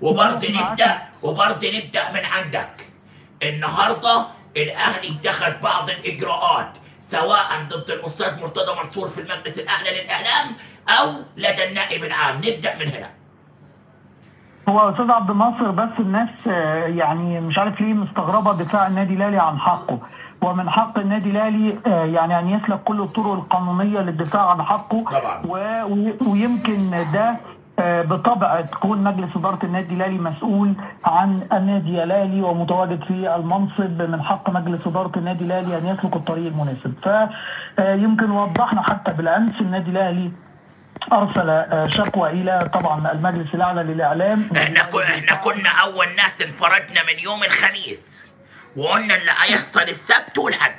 وبرضه معاك. نبدا وبرضه نبدا من عندك النهارده الاهلي اتخذ بعض الاجراءات سواء ضد الاستاذ مرتضى منصور في المجلس الاعلى للاعلام او لدى النائب العام نبدا من هنا هو استاذ عبد الناصر بس الناس آه، يعني مش عارف ليه مستغربه دفاع النادي الاهلي عن حقه ومن حق النادي الاهلي آه، يعني ان يسلك كل الطرق القانونيه للدفاع عن حقه طبعاً. و- و- ويمكن ده آه، بطبع تكون مجلس اداره النادي الاهلي مسؤول عن النادي الاهلي ومتواجد في المنصب من حق مجلس اداره النادي الاهلي ان يسلك الطريق المناسب فيمكن وضحنا حتى بالامس النادي الاهلي ارسل آه، شكوى الى طبعا المجلس الاعلى للاعلام احنا كو احنا كنا اول ناس انفردنا من يوم الخميس وقلنا اللي هيحصل السبت والحد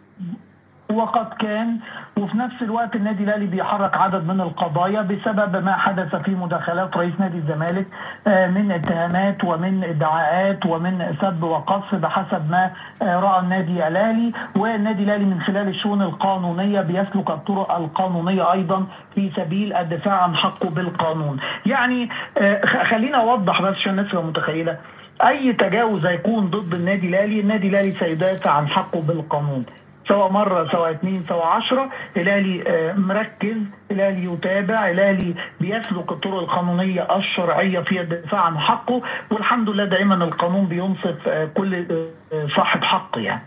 وقد كان وفي نفس الوقت النادي الاهلي بيحرك عدد من القضايا بسبب ما حدث في مداخلات رئيس نادي الزمالك آه، من اتهامات ومن ادعاءات ومن سب وقصف بحسب ما آه، راى النادي الاهلي والنادي الاهلي من خلال الشؤون القانونيه بيسلك الطرق القانونيه ايضا في سبيل الدفاع عن حقه بالقانون. يعني آه، خ- خلينا اوضح بس عشان الناس تبقى متخيله اي تجاوز هيكون ضد النادي الاهلي النادي الاهلي سيدافع عن حقه بالقانون. سواء مرة سواء اثنين سواء عشرة الأهلي آه، مركز الأهلي يتابع الأهلي بيسلك الطرق القانونية الشرعية في الدفاع عن حقه والحمد لله دائما القانون بينصف آه، كل آه، صاحب حق يعني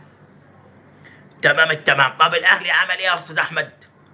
تمام التمام طب الاهلي عمل ايه يا استاذ احمد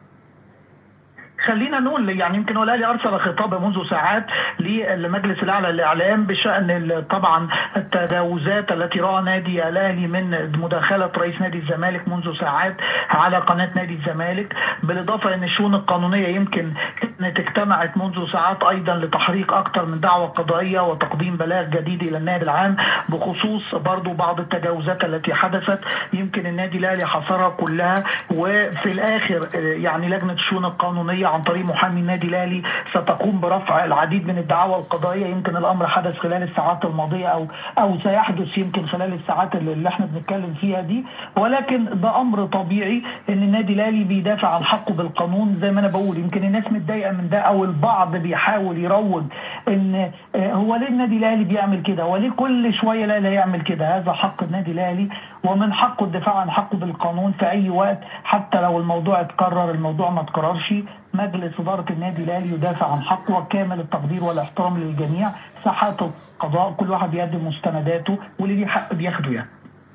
خلينا نقول يعني يمكن هو الاهلي ارسل خطاب منذ ساعات للمجلس الاعلى للاعلام بشان ال- طبعا التجاوزات التي راى نادي الاهلي من مداخله رئيس نادي الزمالك منذ ساعات على قناه نادي الزمالك بالاضافه ان الشؤون القانونيه يمكن كانت اجتمعت منذ ساعات ايضا لتحريك اكثر من دعوه قضائيه وتقديم بلاغ جديد الى النائب العام بخصوص برضو بعض التجاوزات التي حدثت يمكن النادي الاهلي حصرها كلها وفي الاخر آه، يعني لجنه الشؤون القانونيه عن طريق محامي النادي الاهلي ستقوم برفع العديد من الدعاوى القضائيه يمكن الامر حدث خلال الساعات الماضيه او او سيحدث يمكن خلال الساعات اللي اللي احنا بنتكلم فيها دي ولكن ده امر طبيعي ان النادي الاهلي بيدافع عن حقه بالقانون زي ما انا بقول يمكن الناس متضايقه من ده او البعض بيحاول يروج ان آه، هو ليه النادي الاهلي بيعمل كده هو ليه كل شويه الاهلي يعمل كده هذا حق النادي الاهلي ومن حقه الدفاع عن حقه بالقانون في اي وقت حتى لو الموضوع اتكرر الموضوع ما اتكررش مجلس اداره النادي الاهلي يدافع عن حقه وكامل التقدير والاحترام للجميع ساحات القضاء كل واحد بيقدم مستنداته واللي ليه حق بياخده يعني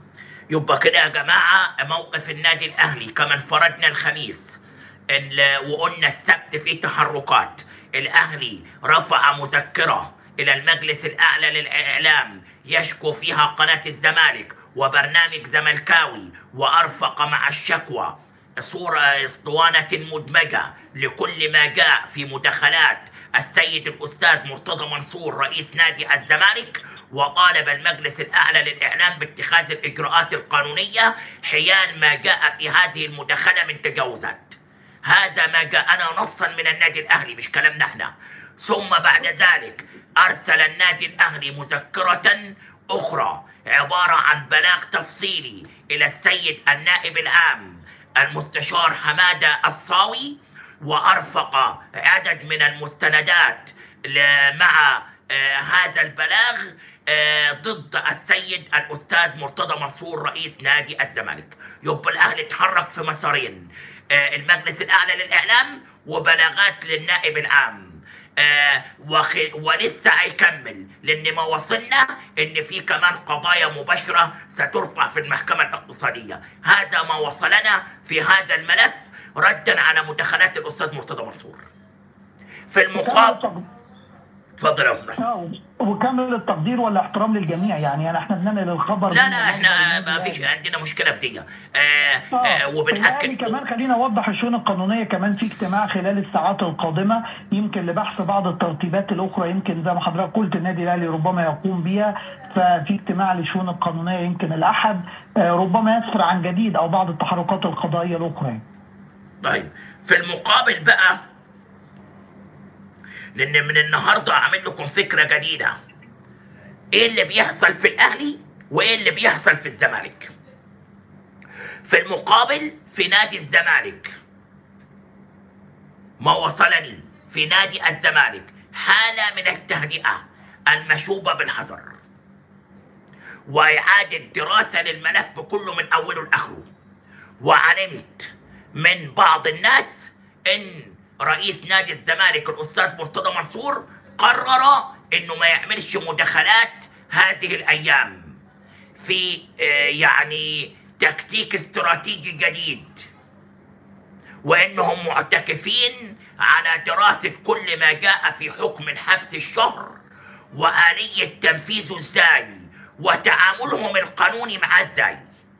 يبقى كده يا جماعة موقف النادي الأهلي كما انفردنا الخميس ال- وقلنا السبت في تحركات الأهلي رفع مذكرة إلى المجلس الأعلى للإعلام يشكو فيها قناة الزمالك وبرنامج زملكاوي وأرفق مع الشكوى صورة اسطوانة مدمجة لكل ما جاء في مداخلات السيد الأستاذ مرتضى منصور رئيس نادي الزمالك وطالب المجلس الأعلى للإعلام باتخاذ الإجراءات القانونية حيال ما جاء في هذه المداخلة من تجاوزات هذا ما جاءنا نصا من النادي الأهلي مش كلامنا احنا ثم بعد ذلك أرسل النادي الأهلي مذكرة أخرى عبارة عن بلاغ تفصيلي إلى السيد النائب العام المستشار حمادة الصاوي وأرفق عدد من المستندات ل- مع آه، هذا البلاغ آه، ضد السيد الأستاذ مرتضى منصور رئيس نادي الزمالك يبقى الأهلي اتحرك في مسارين آه، المجلس الأعلى للإعلام وبلاغات للنائب العام آه وخ... ولسه هيكمل لان ما وصلنا ان في كمان قضايا مباشره سترفع في المحكمه الاقتصاديه هذا ما وصلنا في هذا الملف ردا على مداخلات الاستاذ مرتضى منصور في المقابل اتفضل يا استاذ آه، وكامل التقدير والاحترام للجميع يعني احنا بننقل الخبر لا من لا مصدر احنا النادي ما الأهلي. فيش عندنا مشكله في دي آه آه، آه الأهلي وبنأكد كمان خلينا اوضح الشؤون القانونيه كمان في اجتماع خلال الساعات القادمه يمكن لبحث بعض الترتيبات الاخرى يمكن زي ما حضرتك قلت النادي الاهلي ربما يقوم بها ففي اجتماع للشؤون القانونيه يمكن الاحد آه، ربما يسفر عن جديد او بعض التحركات القضائيه الاخرى يعني. طيب في المقابل بقى لان من النهارده عامل لكم فكره جديده ايه اللي بيحصل في الاهلي وايه اللي بيحصل في الزمالك في المقابل في نادي الزمالك ما وصلني في نادي الزمالك حالة من التهدئة المشوبة بالحذر وإعادة دراسة للملف كله من أوله لآخره وعلمت من بعض الناس إن رئيس نادي الزمالك الأستاذ مرتضى منصور قرر إنه ما يعملش مداخلات هذه الأيام في آه، يعني تكتيك استراتيجي جديد وانهم معتكفين على دراسه كل ما جاء في حكم الحبس الشهر واليه تنفيذه ازاي وتعاملهم القانوني معاه ازاي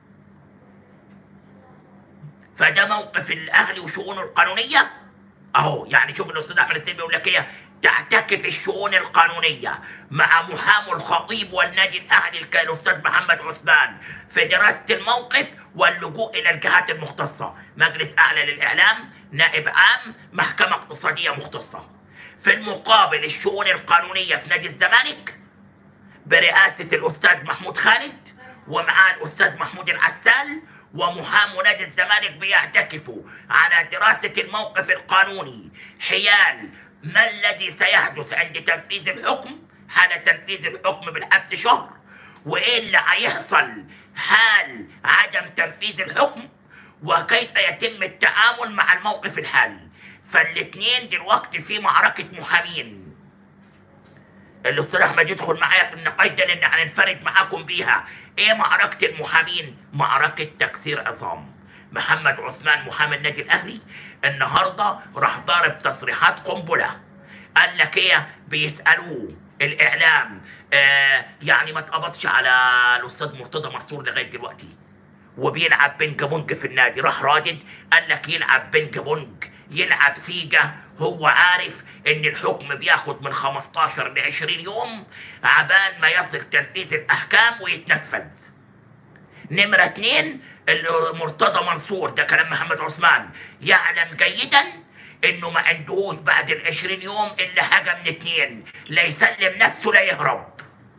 فده موقف الاهلي وشؤونه القانونيه اهو يعني شوف الاستاذ احمد السيد بيقول لك ايه تعتكف الشؤون القانونيه مع محامي الخطيب والنادي الاهلي الك- الاستاذ محمد عثمان في دراسه الموقف واللجوء الى الجهات المختصه مجلس اعلى للاعلام نائب عام محكمه اقتصاديه مختصه في المقابل الشؤون القانونيه في نادي الزمالك برئاسة الأستاذ محمود خالد ومعاه الأستاذ محمود العسال ومحامي نادي الزمالك بيعتكفوا على دراسة الموقف القانوني حيال ما الذي سيحدث عند تنفيذ الحكم حال تنفيذ الحكم بالحبس شهر وإيه اللي هيحصل حال عدم تنفيذ الحكم وكيف يتم التعامل مع الموقف الحالي فالاتنين دلوقتي في معركة محامين الاستاذ احمد يدخل معايا في النقاش ده لان هننفرد معاكم بيها ايه معركه المحامين معركه تكسير عظام محمد عثمان محامي النادي الاهلي النهارده راح ضارب تصريحات قنبله قال لك ايه بيسالوه الاعلام آه يعني ما اتقبضش على الاستاذ مرتضى منصور لغايه دلوقتي وبيلعب بينج بونج في النادي راح رادد قال لك يلعب بينج بونج يلعب سيجا هو عارف ان الحكم بياخد من 15 ل 20 يوم عبال ما يصل تنفيذ الاحكام ويتنفذ نمرة اتنين اللي مرتضى منصور ده كلام محمد عثمان يعلم جيدا انه ما عندهوش بعد ال 20 يوم الا حاجة من اتنين لا يسلم نفسه لا يهرب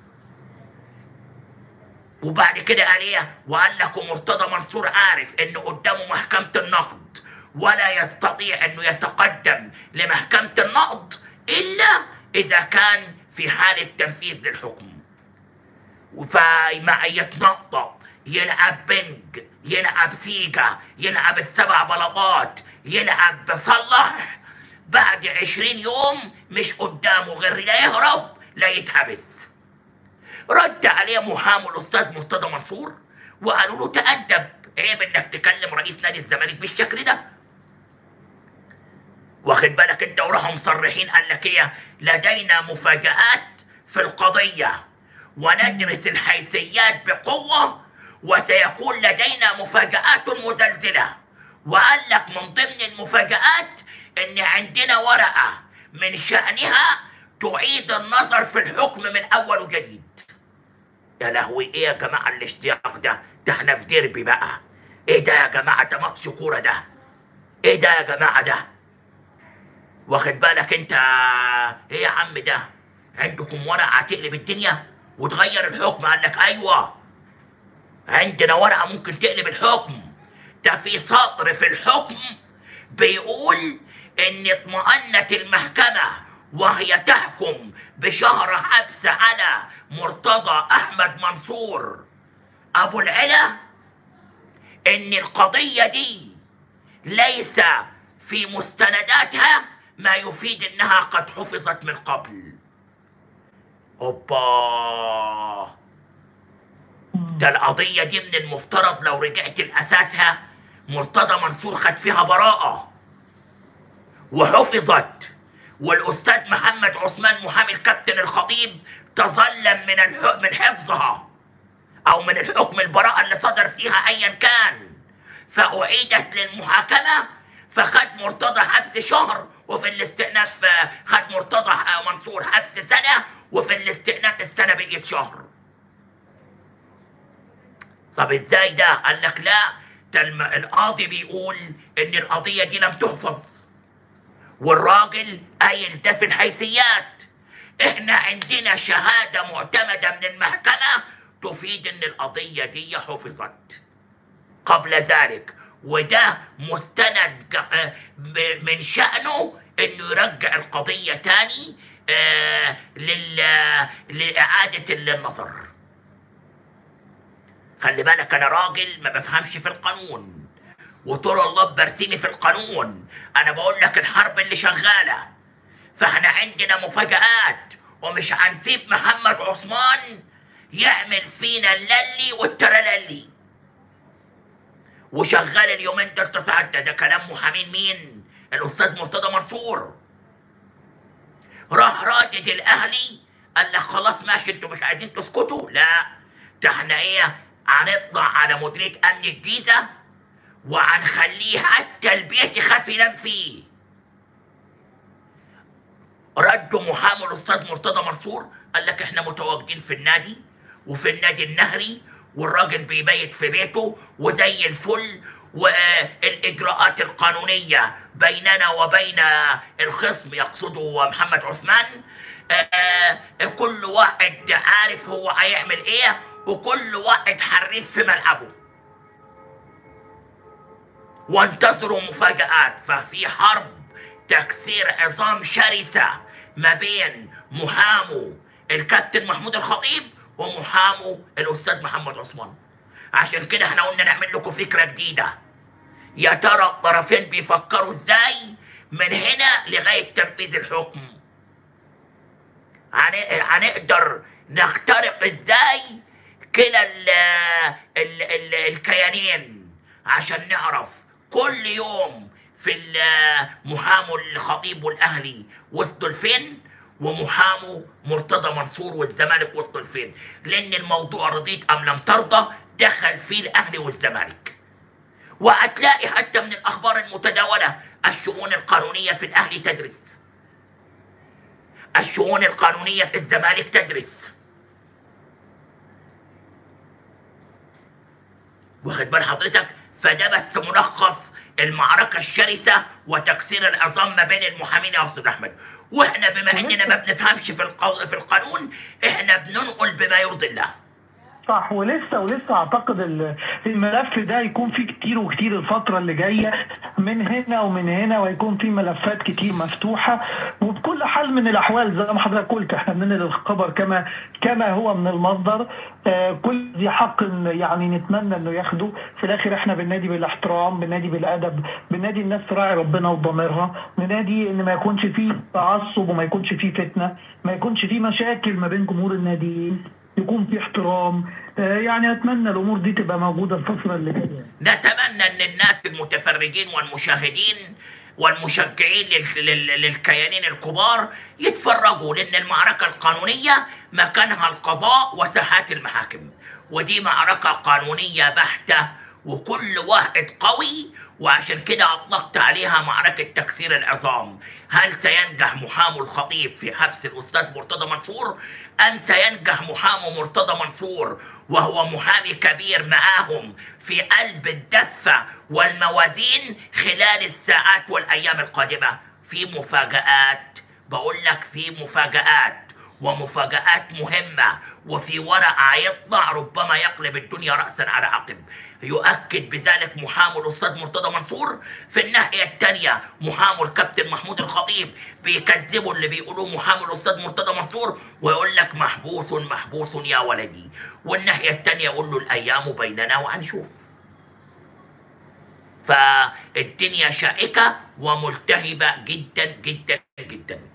وبعد كده قال ايه وقال لك مرتضى منصور عارف انه قدامه محكمة النقد ولا يستطيع انه يتقدم لمحكمة النقد الا اذا كان في حالة تنفيذ للحكم فمع يتنطط يلعب بنج يلعب سيجا يلعب السبع بلاطات يلعب بصلح بعد عشرين يوم مش قدامه غير لا يهرب لا يتحبس رد عليه محامي الاستاذ مرتضى منصور وقالوا له تأدب عيب انك تكلم رئيس نادي الزمالك بالشكل ده واخد بالك انت وراحوا مصرحين قال لك ايه لدينا مفاجآت في القضية وندرس الحيثيات بقوة وسيكون لدينا مفاجآت مزلزلة وقال لك من ضمن المفاجآت ان عندنا ورقة من شأنها تعيد النظر في الحكم من اول وجديد يا لهوي ايه يا جماعة الاشتياق ده ده احنا في ديربي بقى ايه ده يا جماعة ده ماتش كورة ده ايه ده يا جماعة ده واخد بالك انت ايه يا عم ده عندكم ورقة هتقلب الدنيا وتغير الحكم قال لك ايوه عندنا ورقة ممكن تقلب الحكم ده في سطر في الحكم بيقول ان اطمأنت المحكمة وهي تحكم بشهر حبس على مرتضى احمد منصور ابو العلا ان القضية دي ليس في مستنداتها ما يفيد انها قد حفظت من قبل اوبا ده القضية دي من المفترض لو رجعت لأساسها مرتضى منصور خد فيها براءة وحفظت والأستاذ محمد عثمان محامي الكابتن الخطيب تظلم من الح... من حفظها أو من الحكم البراءة اللي صدر فيها أيا كان فأعيدت للمحاكمة فخد مرتضى حبس شهر وفي الاستئناف آه، خد مرتضى آه، منصور حبس سنة وفي الاستئناف السنة بقيت شهر طب ازاي ده؟ قال لك لا ده الم- القاضي بيقول ان القضية دي لم تحفظ والراجل قايل ده في الحيثيات احنا عندنا شهادة معتمدة من المحكمة تفيد ان القضية دي حفظت قبل ذلك وده مستند ج- آه، ب- من شأنه انه يرجع القضية تاني آه لل لإعادة النظر خلي بالك أنا راجل ما بفهمش في القانون وطول الله برسيني في القانون أنا بقول لك الحرب اللي شغالة فاحنا عندنا مفاجآت ومش هنسيب محمد عثمان يعمل فينا اللي والترللي وشغال اليومين دول تصعد ده كلام محامين مين؟ الأستاذ مرتضى منصور راح رادد الأهلي قال لك خلاص ماشي انتوا مش عايزين تسكتوا لا ده احنا ايه هنطلع على مديرية أمن الجيزة وهنخليه حتى البيت يخاف ينام فيه ردوا محامي الاستاذ مرتضى منصور قال لك احنا متواجدين في النادي وفي النادي النهري والراجل بيبيت في بيته وزي الفل والاجراءات القانونيه بيننا وبين الخصم يقصده محمد عثمان آه، كل واحد عارف هو هيعمل ايه وكل واحد حريف في ملعبه وانتظروا مفاجآت ففي حرب تكسير عظام شرسة ما بين محامو الكابتن محمود الخطيب ومحامو الأستاذ محمد عثمان عشان كده احنا قلنا نعمل لكم فكرة جديدة يا ترى الطرفين بيفكروا ازاي من هنا لغاية تنفيذ الحكم هن- هنقدر نخترق ازاي كلا ال ال ال الكيانين عشان نعرف كل يوم في ال- محامو الخطيب والاهلي وصلوا لفين ومحامو مرتضى منصور والزمالك وصلوا لفين لان الموضوع رضيت ام لم ترضى دخل فيه الاهلي والزمالك وهتلاقي حتى من الاخبار المتداوله الشؤون القانونيه في الاهلي تدرس الشؤون القانونيه في الزمالك تدرس واخد بال حضرتك فده بس ملخص المعركة الشرسة وتكسير العظام ما بين المحامين يا أستاذ أحمد وإحنا بما إننا ما بنفهمش في القو... في القانون إحنا بننقل بما يرضي الله صح ولسه ولسه اعتقد ال- الملف ده يكون فيه كتير وكتير الفتره اللي جايه من هنا ومن هنا ويكون فيه ملفات كتير مفتوحه وبكل حال من الاحوال زي ما حضرتك قلت احنا بننقل الخبر كما كما هو من المصدر آه كل ذي حق إن يعني نتمنى انه ياخده في الاخر احنا بننادي بالاحترام بننادي بالادب بننادي الناس تراعي ربنا وضميرها بننادي ان ما يكونش فيه تعصب وما يكونش فيه فتنه ما يكونش فيه مشاكل ما بين جمهور الناديين يكون في احترام آه، يعني اتمنى الامور دي تبقى موجوده الفتره اللي جايه نتمنى ان الناس المتفرجين والمشاهدين والمشجعين لل- لل- للكيانين الكبار يتفرجوا لان المعركه القانونيه مكانها القضاء وساحات المحاكم ودي معركه قانونيه بحته وكل واحد قوي وعشان كده اطلقت عليها معركه تكسير العظام هل سينجح محامو الخطيب في حبس الاستاذ مرتضى منصور ام سينجح محامو مرتضى منصور وهو محامي كبير معاهم في قلب الدفة والموازين خلال الساعات والأيام القادمة في مفاجآت بقول لك في مفاجآت ومفاجآت مهمة وفي ورق هيطلع ربما يقلب الدنيا رأسا على عقب يؤكد بذلك محامي الأستاذ مرتضى منصور في الناحية الثانية محامي الكابتن محمود الخطيب بيكذبوا اللي بيقولوه محامي الأستاذ مرتضى منصور ويقول لك محبوس محبوس يا ولدي والناحية الثانية يقول له الأيام بيننا وهنشوف فالدنيا شائكة وملتهبة جدا جدا جدا